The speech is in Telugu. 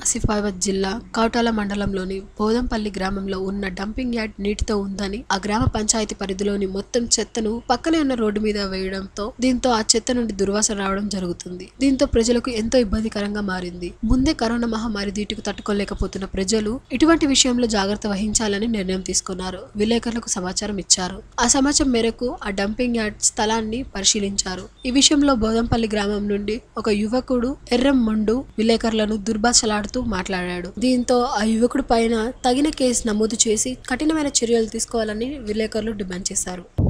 ఆసిఫాబాద్ జిల్లా కౌటాల మండలంలోని బోదంపల్లి గ్రామంలో ఉన్న డంపింగ్ యార్డ్ నీటితో ఉందని ఆ గ్రామ పంచాయతీ పరిధిలోని మొత్తం చెత్తను పక్కనే ఉన్న రోడ్డు మీద వేయడంతో దీంతో ఆ చెత్త నుండి దుర్వాసన రావడం జరుగుతుంది దీంతో ప్రజలకు ఎంతో ఇబ్బందికరంగా మారింది ముందే కరోనా మహమ్మారి ధీటుకు తట్టుకోలేకపోతున్న ప్రజలు ఇటువంటి విషయంలో జాగ్రత్త వహించాలని నిర్ణయం తీసుకున్నారు విలేకరులకు సమాచారం ఇచ్చారు ఆ సమాచారం మేరకు ఆ డంపింగ్ యార్డ్ స్థలాన్ని పరిశీలించారు ఈ విషయంలో బోదంపల్లి గ్రామం నుండి ఒక యువకుడు ఎర్రం మొండు విలేకరులను దుర్భాషలాడుతూ మాట్లాడాడు దీంతో ఆ యువకుడి పైన తగిన కేసు నమోదు చేసి కఠినమైన చర్యలు తీసుకోవాలని విలేకరులు డిమాండ్ చేశారు